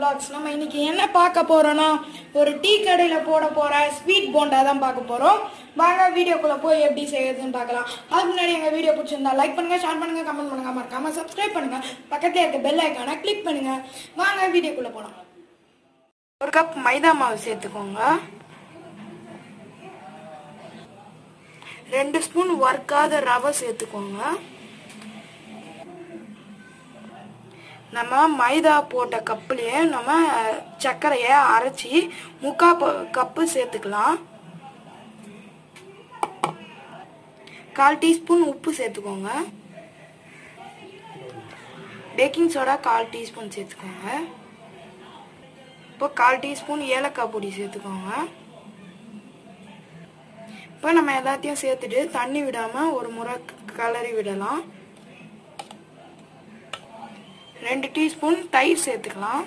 vlogs நம்ம இன்னைக்கு என்ன பார்க்க போறோம்னா ஒரு டீ கடையில போட போற ஸ்வீட் போண்டா தான் பார்க்க போறோம் வாங்க வீடியோக்குள்ள போய் எப்படி செய்யறதுன்னு பார்க்கலாம் அதுக்கு முன்னாடி எங்க வீடியோ பிடிச்சிருந்தா லைக் பண்ணுங்க ஷேர் பண்ணுங்க கமெண்ட் பண்ணுங்க மறக்காம சப்ஸ்கிரைப் பண்ணுங்க பக்கத்துல இருக்க பெல் ஐக்கானை கிளிக் பண்ணுங்க வாங்க வீடியோக்குள்ள போலாம் ஒரு கப் மைதா மாவு சேர்த்துக்கோங்க ரெண்டு ஸ்பூன் வறுக்காத ரவை சேர்த்துக்கோங்க நம்ம மைதா போட்ட கப்புலேயே நம்ம சர்க்கரையை அரைச்சி முக்கா ப- கப்பு சேர்த்துக்கலாம் கால் டீஸ்பூன் உப்பு சேர்த்துக்கோங்க பேக்கிங் சோடா கால் டீஸ்பூன் சேர்த்துக்கோங்க இப்போ கால் டீஸ்பூன் ஏலக்காய் பொடி சேர்த்துக்கோங்க இப்போ நம்ம எல்லாத்தையும் சேர்த்துட்டு தண்ணி விடாமல் ஒரு முறை கலரி விடலாம் ரெண்டு டீஸ்பூன் தயிர் சேர்த்துக்கலாம்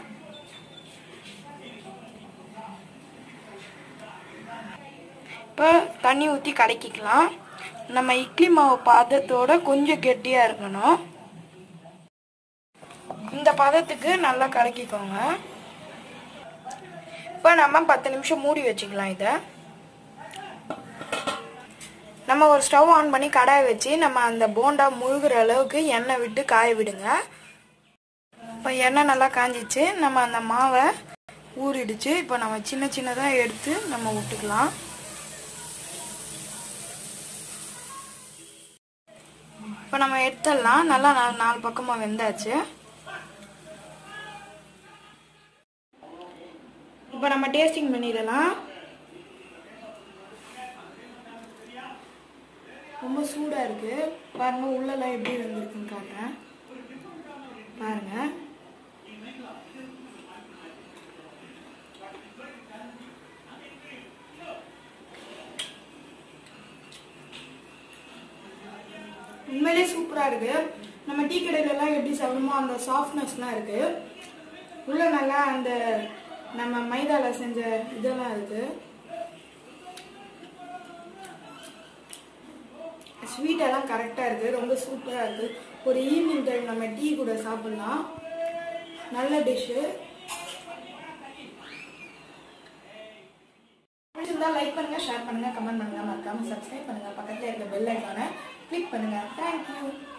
இப்போ தண்ணி ஊற்றி கலக்கிக்கலாம் நம்ம இட்லி மாவு பதத்தோட கொஞ்சம் கெட்டியாக இருக்கணும் இந்த பதத்துக்கு நல்லா கலக்கிக்கோங்க இப்போ நம்ம பத்து நிமிஷம் மூடி வச்சுக்கலாம் இதை நம்ம ஒரு ஸ்டவ் ஆன் பண்ணி கடாய் வச்சு நம்ம அந்த போண்டா முழுகிற அளவுக்கு எண்ணெய் விட்டு காய விடுங்க இப்போ எண்ணெய் நல்லா காஞ்சிச்சு நம்ம அந்த மாவை ஊறிடுச்சு இப்போ நம்ம சின்ன சின்னதாக எடுத்து நம்ம விட்டுக்கலாம் இப்போ நம்ம எடுத்துடலாம் நல்லா நா- நாலு பக்கமாக வெந்தாச்சு இப்போ நம்ம டேஸ்டிங் பண்ணிடலாம் ரொம்ப சூடாக இருக்கு பாருங்க உள்ளெல்லாம் எப்படி வந்திருக்குன்னு காட்டுறேன் பாருங்க உண்மையிலே சூப்பராக இருக்கு நம்ம டீ கடையிலலாம் எப்படி சாப்பிடுமோ அந்த சாஃப்ட்னஸ்லாம் இருக்கு உள்ள நல்லா அந்த நம்ம மைதால செஞ்ச இதெல்லாம் இருக்கு ஸ்வீட் எல்லாம் கரெக்டாக இருக்குது ரொம்ப சூப்பராக இருக்குது ஒரு ஈவினிங் டைம் நம்ம டீ கூட சாப்பிட்லாம் நல்ல டிஷ்ஷு பிடிச்சிருந்தா லைக் பண்ணுங்க ஷேர் பண்ணுங்க கமெண்ட் பண்ணுங்க மறக்காம சப்ஸ்கிரைப் பண்ணுங்க பக்கத்துல இருக்க பெல் ஐக்கானை கிளிக் பண்ணுங்க தேங்க்யூ